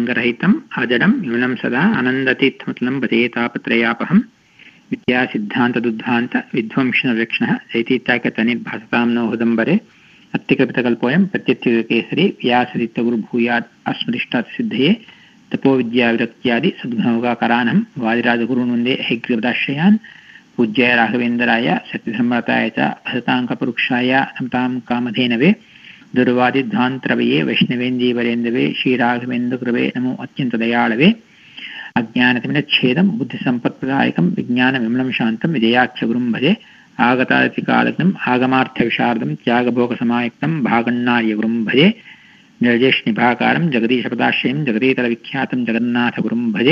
ಅಂತರಂಗರಹಿತम् अजडं न्यूनं सदा आनन्दतीर्थमतलं भजे तापत्रयापहं विद्यासिद्धान्तदुद्धान्त विध्वंसनलक्षणः चैतीत्याख्यतनिर्भासतां नो हृदम्बरे अत्तिकपितकल्पोऽयं प्रत्यत्युगकेसरी व्यासदित्यगुरुभूयात् अस्मदिष्टात् सिद्धये तपोविद्याविरक्त्यादि सद्गुणौकाकरानं वादिराजगुरून् वन्दे हैग्रीवदाश्रयान् पूज्याय राघवेन्द्राय सत्यधर्मरताय च भजताङ्कपरुक्षाय नमतां कामधेनवे दुर्वादिध्वान्तरवये वैष्णवेन्दीवरेन्दवे श्रीराघवेन्दुकृवे नमो अत्यन्तदयाळवे अज्ञानतिमिनच्छेदं बुद्धिसम्पत्प्रदायकं विज्ञानविमलं शान्तं विजयाख्यगुरुं भजे आगतातिकालग्नम् आगमार्थविशारदं त्यागभोगसमायुक्तं भागण्णार्यगुरुं भजे निर्जेष्निभाकारं जगदीशपदाश्रयं जगदीतलविख्यातं जगन्नाथगुरुं भजे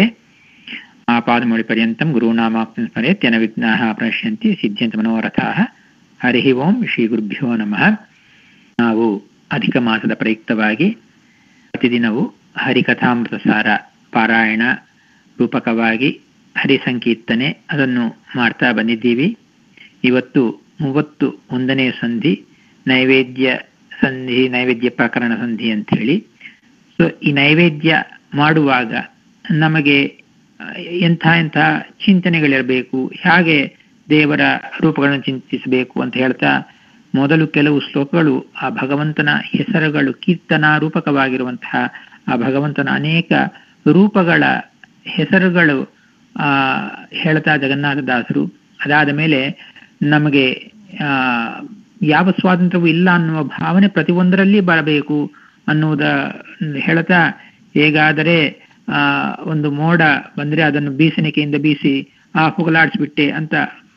आपादमौलिपर्यन्तं गुरूणामाप्तिं स्मरेत् येन विघ्नाः प्रणश्यन्ति ಸಿದ್ಧ್ಯಂತಮನೋರಥಾः ಹರಿ ಓಂ ಶ್ರೀ ಗುರುಭ್ಯೋ ನಮಃ ನಾವು ಅಧಿಕ ಮಾಸದ ಪ್ರಯುಕ್ತವಾಗಿ ಪ್ರತಿದಿನವೂ ಹರಿಕಥಾಮೃತ ಸಾರ ಪಾರಾಯಣ ರೂಪಕವಾಗಿ ಹರಿ ಸಂಕೀರ್ತನೆ ಅದನ್ನು ಮಾಡ್ತಾ ಬಂದಿದ್ದೀವಿ ಇವತ್ತು ಮೂವತ್ತು ಒಂದನೇ ಸಂಧಿ ನೈವೇದ್ಯ ಸಂಧಿ ನೈವೇದ್ಯ ಪ್ರಕರಣ ಸಂಧಿ ಅಂಥೇಳಿ ಸೊ ಈ ನೈವೇದ್ಯ ಮಾಡುವಾಗ ನಮಗೆ ಎಂಥ ಎಂಥ ಚಿಂತನೆಗಳಿರಬೇಕು ಹೇಗೆ ದೇವರ ರೂಪಗಳನ್ನು ಚಿಂತಿಸಬೇಕು ಅಂತ ಹೇಳ್ತಾ ಮೊದಲು ಕೆಲವು ಶ್ಲೋಕಗಳು ಆ ಭಗವಂತನ ಹೆಸರುಗಳು ಕೀರ್ತನಾ ರೂಪಕವಾಗಿರುವಂತಹ ಆ ಭಗವಂತನ ಅನೇಕ ರೂಪಗಳ ಹೆಸರುಗಳು ಆ ಹೇಳ್ತಾ ಜಗನ್ನಾಥದಾಸರು ಅದಾದ ಮೇಲೆ ನಮಗೆ ಆ ಯಾವ ಸ್ವಾತಂತ್ರ್ಯವೂ ಇಲ್ಲ ಅನ್ನುವ ಭಾವನೆ ಪ್ರತಿಯೊಂದರಲ್ಲಿ ಬರಬೇಕು ಅನ್ನುವುದ ಹೇಳ್ತಾ ಹೇಗಾದರೆ ಆ ಒಂದು ಮೋಡ ಬಂದ್ರೆ ಅದನ್ನು ಬೀಸಣಿಕೆಯಿಂದ ಬೀಸಿ ಆ ಹೋಗಲಾಡಿಸ್ಬಿಟ್ಟೆ ಅಂತ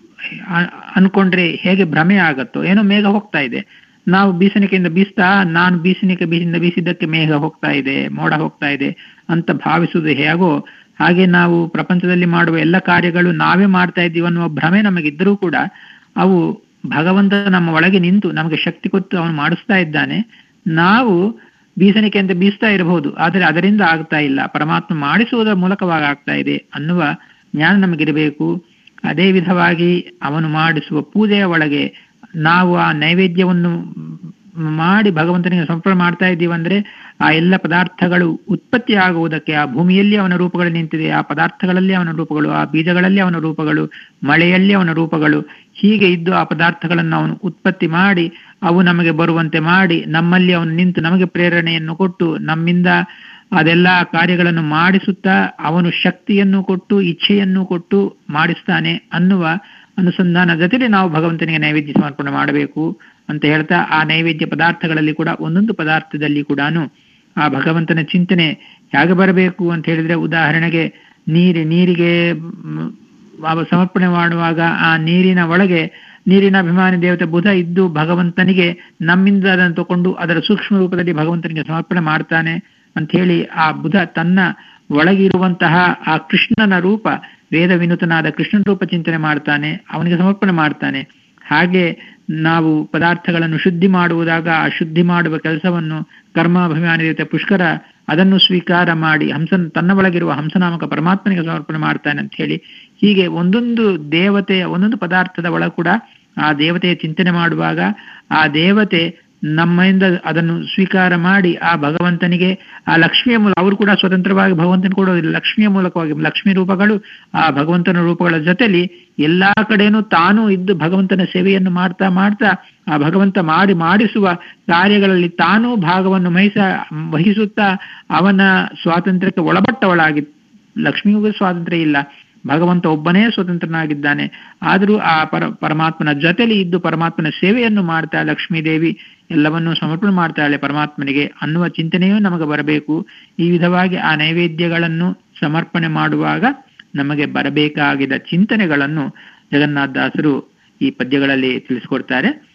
ಅನ್ಕೊಂಡ್ರೆ ಹೇಗೆ ಭ್ರಮೆ ಆಗತ್ತೋ ಏನೋ ಮೇಘ ಹೋಗ್ತಾ ಇದೆ ನಾವು ಬೀಸಣಿಕೆಯಿಂದ ಬೀಸ್ತಾ ನಾನು ಬೀಸಣಿಕೆ ಬೀಸಿಂದ ಬೀಸಿದ್ದಕ್ಕೆ ಮೇಘ ಹೋಗ್ತಾ ಇದೆ ಮೋಡ ಹೋಗ್ತಾ ಇದೆ ಅಂತ ಭಾವಿಸುವುದು ಹೇಗೋ ಹಾಗೆ ನಾವು ಪ್ರಪಂಚದಲ್ಲಿ ಮಾಡುವ ಎಲ್ಲ ಕಾರ್ಯಗಳು ನಾವೇ ಮಾಡ್ತಾ ಇದ್ದೀವಿ ಅನ್ನುವ ಭ್ರಮೆ ನಮಗಿದ್ದರೂ ಕೂಡ ಅವು ಭಗವಂತ ನಮ್ಮ ಒಳಗೆ ನಿಂತು ನಮಗೆ ಶಕ್ತಿ ಕೊಟ್ಟು ಅವನು ಮಾಡಿಸ್ತಾ ಇದ್ದಾನೆ ನಾವು ಬೀಸಣಿಕೆ ಅಂತ ಬೀಸ್ತಾ ಇರಬಹುದು ಆದರೆ ಅದರಿಂದ ಆಗ್ತಾ ಇಲ್ಲ ಪರಮಾತ್ಮ ಮಾಡಿಸುವುದರ ಮೂಲಕವಾಗಿ ಆಗ್ತಾ ಇದೆ ಅನ್ನುವ ಜ್ಞಾನ ನಮಗಿರಬೇಕು ಅದೇ ವಿಧವಾಗಿ ಅವನು ಮಾಡಿಸುವ ಪೂಜೆಯ ಒಳಗೆ ನಾವು ಆ ನೈವೇದ್ಯವನ್ನು ಮಾಡಿ ಭಗವಂತನಿಗೆ ಸಮರ್ಪಣೆ ಮಾಡ್ತಾ ಇದ್ದೀವಿ ಅಂದ್ರೆ ಆ ಎಲ್ಲ ಪದಾರ್ಥಗಳು ಉತ್ಪತ್ತಿ ಆಗುವುದಕ್ಕೆ ಆ ಭೂಮಿಯಲ್ಲಿ ಅವನ ರೂಪಗಳು ನಿಂತಿದೆ ಆ ಪದಾರ್ಥಗಳಲ್ಲಿ ಅವನ ರೂಪಗಳು ಆ ಬೀಜಗಳಲ್ಲಿ ಅವನ ರೂಪಗಳು ಮಳೆಯಲ್ಲಿ ಅವನ ರೂಪಗಳು ಹೀಗೆ ಇದ್ದು ಆ ಪದಾರ್ಥಗಳನ್ನು ಅವನು ಉತ್ಪತ್ತಿ ಮಾಡಿ ಅವು ನಮಗೆ ಬರುವಂತೆ ಮಾಡಿ ನಮ್ಮಲ್ಲಿ ಅವನು ನಿಂತು ನಮಗೆ ಪ್ರೇರಣೆಯನ್ನು ಕೊಟ್ಟು ನಮ್ಮಿಂದ ಅದೆಲ್ಲ ಕಾರ್ಯಗಳನ್ನು ಮಾಡಿಸುತ್ತಾ ಅವನು ಶಕ್ತಿಯನ್ನು ಕೊಟ್ಟು ಇಚ್ಛೆಯನ್ನು ಕೊಟ್ಟು ಮಾಡಿಸ್ತಾನೆ ಅನ್ನುವ ಅನುಸಂಧಾನ ಜೊತೆಗೆ ನಾವು ಭಗವಂತನಿಗೆ ನೈವೇದ್ಯ ಸಮರ್ಪಣೆ ಮಾಡಬೇಕು ಅಂತ ಹೇಳ್ತಾ ಆ ನೈವೇದ್ಯ ಪದಾರ್ಥಗಳಲ್ಲಿ ಕೂಡ ಒಂದೊಂದು ಪದಾರ್ಥದಲ್ಲಿ ಕೂಡ ಆ ಭಗವಂತನ ಚಿಂತನೆ ಹೇಗೆ ಬರಬೇಕು ಅಂತ ಹೇಳಿದ್ರೆ ಉದಾಹರಣೆಗೆ ನೀರಿ ನೀರಿಗೆ ಸಮರ್ಪಣೆ ಮಾಡುವಾಗ ಆ ನೀರಿನ ಒಳಗೆ ನೀರಿನ ಅಭಿಮಾನಿ ದೇವತೆ ಬುಧ ಇದ್ದು ಭಗವಂತನಿಗೆ ನಮ್ಮಿಂದ ಅದನ್ನು ತಗೊಂಡು ಅದರ ಸೂಕ್ಷ್ಮ ರೂಪದಲ್ಲಿ ಭಗವಂತನಿಗೆ ಸಮರ್ಪಣೆ ಮಾಡ್ತಾನೆ ಅಂತ ಹೇಳಿ ಆ ಬುಧ ತನ್ನ ಒಳಗಿರುವಂತಹ ಆ ಕೃಷ್ಣನ ರೂಪ ವೇದ ವಿನೂತನಾದ ಕೃಷ್ಣನ ರೂಪ ಚಿಂತನೆ ಮಾಡ್ತಾನೆ ಅವನಿಗೆ ಸಮರ್ಪಣೆ ಮಾಡ್ತಾನೆ ಹಾಗೆ ನಾವು ಪದಾರ್ಥಗಳನ್ನು ಶುದ್ಧಿ ಮಾಡುವುದಾಗ ಆ ಶುದ್ಧಿ ಮಾಡುವ ಕೆಲಸವನ್ನು ಕರ್ಮಾಭಿಮಾನಿ ದೇವತೆ ಪುಷ್ಕರ ಅದನ್ನು ಸ್ವೀಕಾರ ಮಾಡಿ ಹಂಸನ್ ತನ್ನ ಒಳಗಿರುವ ಹಂಸನಾಮಕ ಪರಮಾತ್ಮನಿಗೆ ಸಮರ್ಪಣೆ ಮಾಡ್ತಾನೆ ಅಂತ ಹೇಳಿ ಹೀಗೆ ಒಂದೊಂದು ದೇವತೆಯ ಒಂದೊಂದು ಪದಾರ್ಥದ ಒಳ ಕೂಡ ಆ ದೇವತೆಯ ಚಿಂತನೆ ಮಾಡುವಾಗ ಆ ದೇವತೆ ನಮ್ಮಿಂದ ಅದನ್ನು ಸ್ವೀಕಾರ ಮಾಡಿ ಆ ಭಗವಂತನಿಗೆ ಆ ಲಕ್ಷ್ಮಿಯ ಮೂಲಕ ಅವರು ಕೂಡ ಸ್ವತಂತ್ರವಾಗಿ ಭಗವಂತನ ಕೊಡೋದಿಲ್ಲ ಲಕ್ಷ್ಮಿಯ ಮೂಲಕವಾಗಿ ಲಕ್ಷ್ಮಿ ರೂಪಗಳು ಆ ಭಗವಂತನ ರೂಪಗಳ ಜೊತೆಲಿ ಎಲ್ಲಾ ಕಡೆನೂ ತಾನು ಇದ್ದು ಭಗವಂತನ ಸೇವೆಯನ್ನು ಮಾಡ್ತಾ ಮಾಡ್ತಾ ಆ ಭಗವಂತ ಮಾಡಿ ಮಾಡಿಸುವ ಕಾರ್ಯಗಳಲ್ಲಿ ತಾನೂ ಭಾಗವನ್ನು ವಹಿಸ ವಹಿಸುತ್ತಾ ಅವನ ಸ್ವಾತಂತ್ರ್ಯಕ್ಕೆ ಒಳಪಟ್ಟವಳಾಗಿ ಲಕ್ಷ್ಮಿಗೂ ಸ್ವಾತಂತ್ರ್ಯ ಇಲ್ಲ ಭಗವಂತ ಒಬ್ಬನೇ ಸ್ವತಂತ್ರನಾಗಿದ್ದಾನೆ ಆದರೂ ಆ ಪರ ಪರಮಾತ್ಮನ ಜೊತೆಲಿ ಇದ್ದು ಪರಮಾತ್ಮನ ಸೇವೆಯನ್ನು ಮಾಡ್ತಾ ಲಕ್ಷ್ಮೀದೇವಿ ಎಲ್ಲವನ್ನೂ ಸಮರ್ಪಣೆ ಮಾಡ್ತಾಳೆ ಪರಮಾತ್ಮನಿಗೆ ಅನ್ನುವ ಚಿಂತನೆಯೂ ನಮಗೆ ಬರಬೇಕು ಈ ವಿಧವಾಗಿ ಆ ನೈವೇದ್ಯಗಳನ್ನು ಸಮರ್ಪಣೆ ಮಾಡುವಾಗ ನಮಗೆ ಬರಬೇಕಾಗಿದ್ದ ಚಿಂತನೆಗಳನ್ನು ಜಗನ್ನಾಥದಾಸರು ಈ ಪದ್ಯಗಳಲ್ಲಿ ತಿಳಿಸ್ಕೊಡ್ತಾರೆ